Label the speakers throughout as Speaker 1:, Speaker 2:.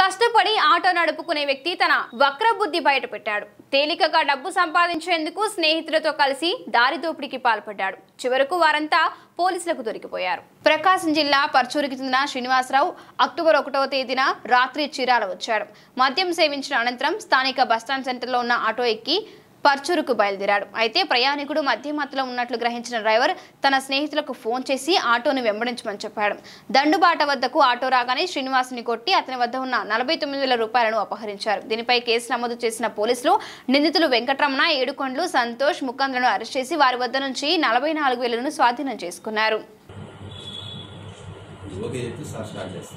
Speaker 1: కష్టపడి ఆటో నడుపుకునే వ్యక్తి తన వక్ర బుద్ధి బయటపెట్టాడు తేలికగా డబ్బు సంపాదించేందుకు స్నేహితులతో కలిసి దారి దోపిడీకి పాల్పడ్డాడు చివరకు వారంతా పోలీసులకు దొరికిపోయారు ప్రకాశం జిల్లా పర్చూరుకి చెందిన శ్రీనివాసరావు అక్టోబర్ ఒకటవ తేదీన రాత్రి చీరాల వచ్చాడు మద్యం సేవించిన అనంతరం స్థానిక బస్టాండ్ సెంటర్లో ఉన్న ఆటో ఎక్కి పర్చూరుకు బయలుదేరాడు అయితే ప్రయాణికుడు మధ్యమత్తులో ఉన్నట్లు గ్రహించిన డ్రైవర్ తన స్నేహితులకు ఫోన్ చేసి ఆటోను వెంబడించమని చెప్పాడు దండుబాట వద్దకు ఆటో రాగానే శ్రీనివాసుని కొట్టి అతని వద్ద ఉన్న నలభై తొమ్మిది వేల రూపాయలను అపహరించారు దీనిపై కేసు నమోదు చేసిన పోలీసులు నిందితులు వెంకటరమణ ఏడుకొండలు సంతోష్ ముకంద్లను అరెస్ట్ చేసి వారి వద్ద నుంచి నలభై నాలుగు వేలను స్వాధీనం చేసుకున్నారు
Speaker 2: ఓకే చెప్పి సార్ స్టార్ట్ చేస్తాం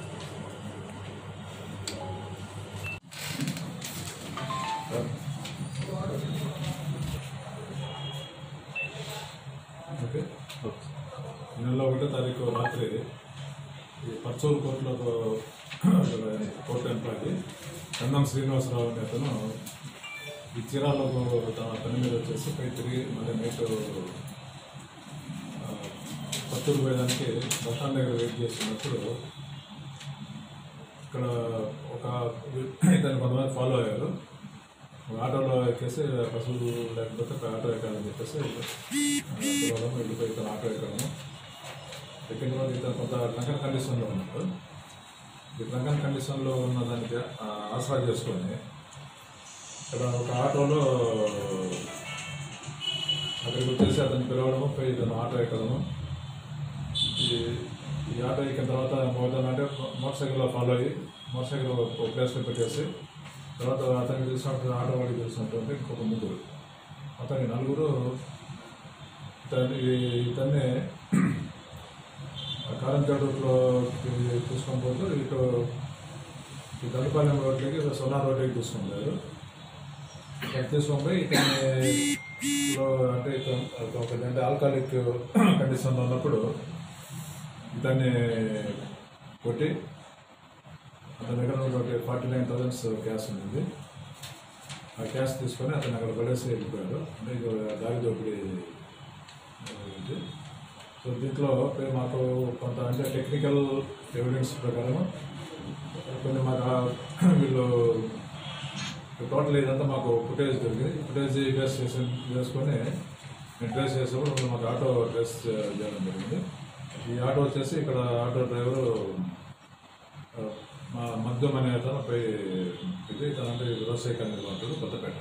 Speaker 3: ఓకే నెల ఒకటో తారీఖు రాత్రి ఈ పర్చూరు కోర్టులో ఒక కోర్టు ఎంప్లాయీ చందం శ్రీనివాసరావు అనే అతను ఈ చీరాల్లో తన పని మీద వచ్చేసి పై తిరిగి మళ్ళీ నైట్ ఆ, పర్చూరు పోయడానికి బస్ స్టాండ్ దగ్గర వెయిట్ చేస్తున్నప్పుడు ఇక్కడ ఒక ఇతను కొంతమంది ఫాలో అయ్యారు ఒక ఆటోలో ఎక్కేసి బస్సులు లేకపోతే ఒక ఆటో ఎక్కాలని చెప్పేసి పిలవడం వెళ్ళిపోయి ఇతను ఆటో ఎక్కడము ఎక్కిన తర్వాత ఇతను కొంత డ్రంకన్ కండిషన్లో ఉన్నాడు ఈ డ్రంకన్ కండిషన్లో ఉన్న దానికి ఆ, ఆసరా చేసుకొని ఇక్కడ ఒక ఆటోలో అక్కడికి వచ్చేసి అతను పిలవడము పోయి ఇతను ఆటో ఎక్కడము ఈ ఈ ఆటో ఎక్కిన తర్వాత మోటార్ అంటే మోటార్ సైకిల్లో ఫాలో అయ్యి మోటార్ సైకిల్ ఒక ప్లేస్లో పెట్టేసి తర్వాత అతనికి చూసినట్టు ఆటో వాడికి చూసినటువంటి ఇంకొక ముగ్గురు అతని నలుగురు ఇతన్ని ఇతన్ని కారంజాడ్ రూట్లో తీసుకొని పోతూ ఇటు ఈ దళపాలెం రోడ్లకి సోనార్ రోడ్లకి తీసుకొని పోయారు ఇక్కడ తీసుకొని పోయి ఇతన్ని లో అంటే ఇతను ఒక అంటే ఆల్కహాలిక్ కండిషన్లో ఉన్నప్పుడు ఇతన్ని కొట్టి అతని దగ్గర ఒక ఫార్టీ నైన్ థౌసండ్స్ క్యాష్ ఉంది ఆ క్యాష్ తీసుకొని అతను అక్కడ పడేసి వెళ్ళిపోయాడు అంటే ఇది దారి దోపిడీ ఇది సో దీంట్లో ఇప్పుడు మాకు కొంత అంటే టెక్నికల్ ఎవిడెన్స్ ప్రకారం కొన్ని మాకు ఆ వీళ్ళు టోటల్ ఇదంతా మాకు ఫుటేజ్ దొరికింది ఫుటేజ్ బేస్ చేసి చేసుకొని మేము ట్రేస్ చేసేప్పుడు మాకు ఆటో ట్రేస్ చేయడం జరిగింది ఈ ఆటో వచ్చేసి ఇక్కడ ఆటో డ్రైవరు ఆ, మా మగ్గం అనే అతను పోయి ఇది తన అంటే వ్యవసాయ కంపెనీలో ఉంటాడు కొత్తపేట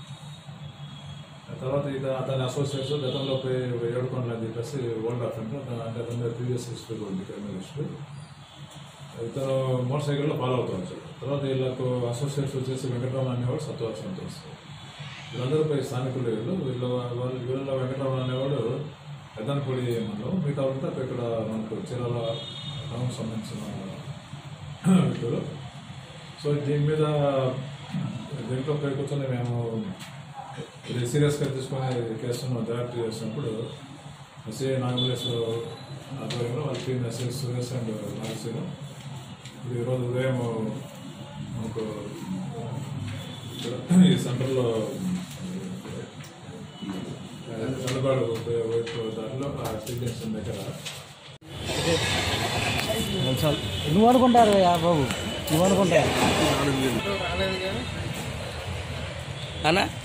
Speaker 3: ఆ తర్వాత ఇక అతని అసోసియేట్స్ గతంలో పోయి ఏడుకొండలు అని చెప్పేసి ఓల్డ్ ఆఫ్ అంటే తన అంటే అతని ప్రీవియస్ హిస్టరీ ఉంది క్రిమినల్ హిస్టరీ ఇతను మోటార్ సైకిల్లో ఫాలో అవుతూ వచ్చాడు తర్వాత వీళ్ళకు అసోసియేట్స్ వచ్చేసి వెంకటరామన్ అనేవాడు సత్వ సంతోష్ వీళ్ళందరూ పోయి స్థానికులు వీళ్ళు వీళ్ళు వాళ్ళు వీళ్ళ వెంకటరామన్ అనేవాడు పెద్దనపూడి మండలం మిగతా వాళ్ళంతా ఇక్కడ మనకు చీరాల గ్రామం సంబంధించిన వ్యక్తులు సో దీని మీద దీంట్లో పై కూర్చొని మేము ఇది సీరియస్గా తీసుకొని కేసును దర్యాప్తు చేసినప్పుడు సిఐ నాగమలేశ్వర ఆధ్వర్యంలో వాళ్ళ team SI Suresh and Nagasreenu ఇది ఈరోజు ఉదయం మనకు ఇక్కడ ఈ సెంటర్లో చల్లబాడు వైపు దారిలో ఆ స్టేషన్ దగ్గర
Speaker 4: నువ్వు అనుకుంటారు బాబు నువ్వు అనుకుంటా
Speaker 5: అన్నా